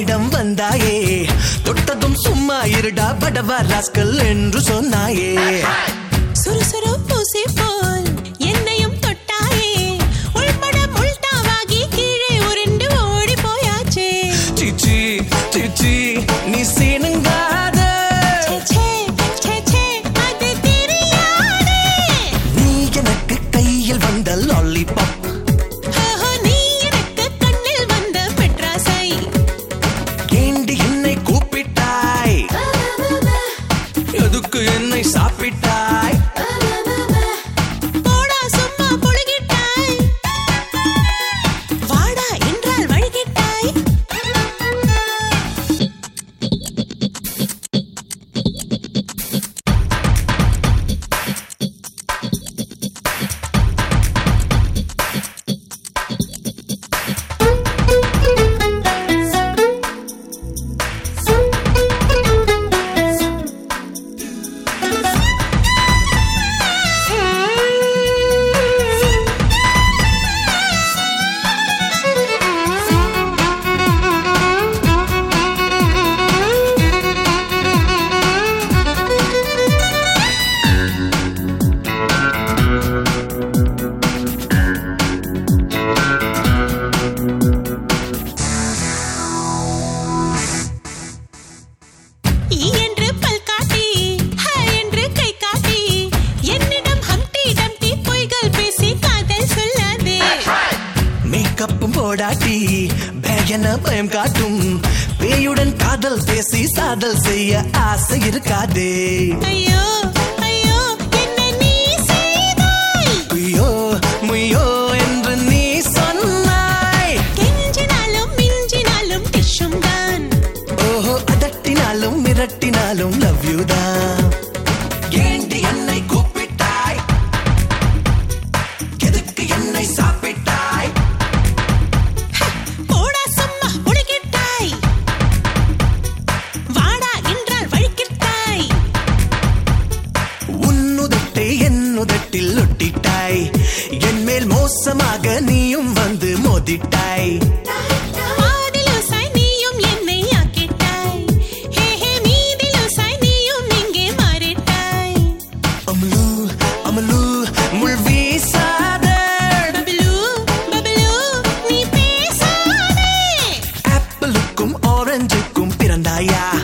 என்னிடம் வந்தாயே தொட்டதும் சும்மா இருடா படவா ராஸ்கல் என்று சொன்னாயே சுறுசுறு பூசி போல் என்னையும் தொட்டாயே உள்பட முல்டாவாகி கீழே உருண்டு ஓடி போயாச்சே சிச்சி சிச்சி நீ சீனுங்காத ச்சே, ச்சே, ச்சே, அது தெரியாதே. நீ எனக்கு கையில் வந்த லாலிபாப் ஓஹோ, நீ எனக்கு கண்ணில் வந்த பெட்ராசை. ஏண்டி என்னை கூப்பிட்டாய் எதுக்கு என்னை சாப்பிட்டாய் போடா சும்மா புழுகிட்டாய். வாடா என்றால் வழுகிட்டாய். ஈ என்று பல் காட்டி, ஹ என்று கை காட்டி, என்னிடம் ஹம்டி டம்டி பொய்கள் பேசி காதல் சொல்லாதே மேக்கப்பும் போடாட்டி பேயன பயம் காட்டும் பேயுடன் காதல் பேசி சாதல் செய்ய ஆசை இருக்காதே ஐயோ ஐயோ என்ன நீ செய்தாய் குய்யோ முய்யோ என்று நீ சொன்னாய் கெஞ்சினாலும் மிஞ்சினாலும் டிஷ்ஷும் தான் ஓஹோ அதட்டினாலும் மிரட்டினாலும் லவ் யூ தான் ஏண்டி என்னை கூப்பிட்டாய் எதுக்கு என்னை சாப்பிட்டாய் போடா சும்மா புழுகிட்டாய் வாடா என்றால் வழுக்கிட்டாய் உன்னுதட்டை என்னுதட்டில் ஒட்டிட்டாய் என் மேல் மோசமாக நீயும் வந்து மோதிட்டாய் பாதிலூசாய் நீயும் என்னை ஆக்கிட்டாய் ஹே ஹே மீதிலூசாய் நீயும் இங்கே மாறிட்டாய் அமலு அமலு முள் வீசாத பபிலு பபிலு நீ பேசாதே ஆப்பிளுக்கும் ஆரஞ்சுக்கும் பிறந்தாயா